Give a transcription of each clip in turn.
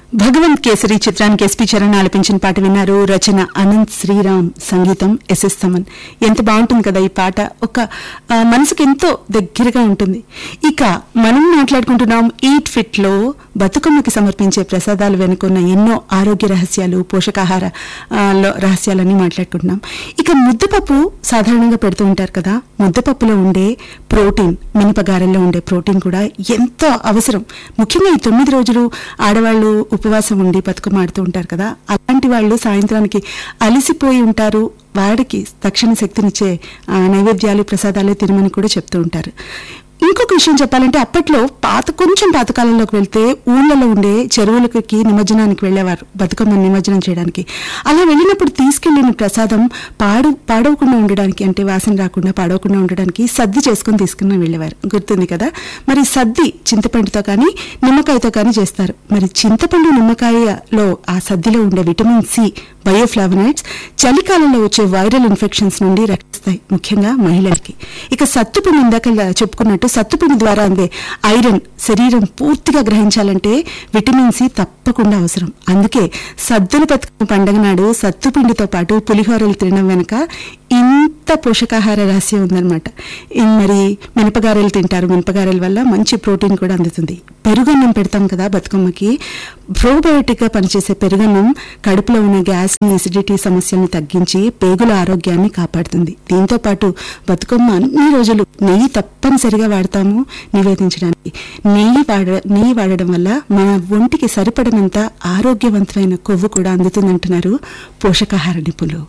భగవంత్ కేసరి చిత్రానికి ఎస్పి చరణ్ ఆలపించిన పాట విన్నారు రచన అనంత్ శ్రీరామ్ సంగీతం ఎస్ఎస్ తమన్ ఎంత బాగుంటుంది కదా ఈ పాట ఒక ఆ, మనసుకి ఎంతో దగ్గరగా ఉంటుంది ఇక మనం మాట్లాడుకుంటున్నాం ఈట్ ఫిట్ లో బతుకమ్మకి సమర్పించే ప్రసాదాలు వెనుకున్న ఎన్నో ఆరోగ్య రహస్యాలు పోషకాహార ఆ, లో రహస్యాలన్నీ మాట్లాడుకుంటున్నాం ఇక ముద్దపప్పు సాధారణంగా పెడుతూ ఉంటారు కదా ముద్దపప్పులో ఉండే ప్రోటీన్ మినపగారెల్లో ఉండే ప్రోటీన్ కూడా ఎంతో అవసరం ముఖ్యంగా ఈ తొమ్మిది రోజులు ఆడవాళ్ళు ఉపవాసం ఉండి బతుకమ్మ ఆడుతూ ఉంటారు కదా అలాంటి వాళ్ళు సాయంత్రానికి అలిసిపోయి ఉంటారు వాడికి తక్షణ శక్తినిచ్చే ఆ, నైవేద్యాలు ప్రసాదాలు తినమని కూడా చెప్తూ ఉంటారు ఇంకొక విషయం చెప్పాలంటే అప్పట్లో పాత కొంచెం పాతకాలంలోకి వెళ్తే ఊళ్ళలో ఉండే చెరువులకి నిమజ్జనానికి వెళ్ళేవారు బతుకమ్మ నిమజ్జనం చేయడానికి అలా వెళ్ళినప్పుడు తీసుకెళ్లిన ప్రసాదం పాడు పాడవకుండా ఉండడానికి అంటే వాసన రాకుండా పాడవకుండా ఉండడానికి సద్ది చేసుకుని తీసుకుని వెళ్ళేవారు గుర్తుంది కదా మరి సద్ది చింతపండుతో కానీ నిమ్మకాయతో కానీ చేస్తారు మరి చింతపండు నిమ్మకాయలో ఆ సద్దిలో ఉండే విటమిన్ సి బయోఫ్లావనైడ్స్ చలికాలంలో వచ్చే వైరల్ ఇన్ఫెక్షన్స్ నుండి రక్షిస్తాయి ముఖ్యంగా మహిళలకి ఇక సత్తుపిండి ఇందాక చెప్పుకున్నట్టు సత్తుపిండి ద్వారా అందే ఐరన్ శరీరం పూర్తిగా గ్రహించాలంటే విటమిన్ సి తప్పకుండా అవసరం అందుకే సద్దుల బతుకమ్మ పండగ నాడు సత్తుపిండితో పాటు పులిహోరలు తినడం వెనుక ఇంత పోషకాహార రహస్యం ఉందన్నమాట ఇన్ మరి మినపగారెలు తింటారు మినపగారెల వల్ల మంచి ప్రోటీన్ కూడా అందుతుంది పెరుగన్నం పెడతాం కదా బతుకమ్మకి ప్రోబయోటిక్ గా పనిచేసే పెరుగన్నం కడుపులో ఉన్న గ్యాస్ ఎసిడిటీ సమస్యలను తగ్గించి పేగుల ఆరోగ్యాన్ని కాపాడుతుంది దీంతో పాటు బతుకమ్మ అన్ని రోజులు నెయ్యి తప్పనిసరిగా వాడతాము నివేదించడానికి నెయ్యి వాడ నెయ్యి వాడడం వల్ల మన ఒంటికి సరిపడినంత ఆరోగ్యవంతమైన కొవ్వు కూడా అందుతుందంటున్నారు పోషకాహార నిపుణులు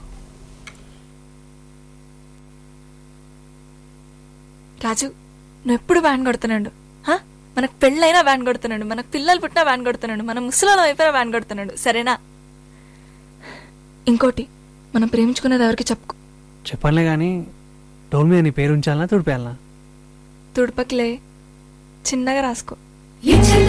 రాజు నువ్వు ఎప్పుడు వ్యాన్ కొడుతున్నాడు హా? మనకు పెళ్ళైనా వ్యాన్ కొడుతున్నాడు మనకు పిల్లలు పుట్టినా వ్యాన్ కొడుతున్నాడు మనం ముసలిలో అయిపోయినా వ్యాన్ కొడుతున్నాడు సరేనా ఇంకోటి మనం ప్రేమించుకున్నది ఎవరికి చెప్పుకో చెప్పనులే కానీ డోల్ మీద నీ పేరు ఉంచాలనా తుడిపేయాలనా తుడుపకిలే చిన్నగా రాసుకో ఎచ్చల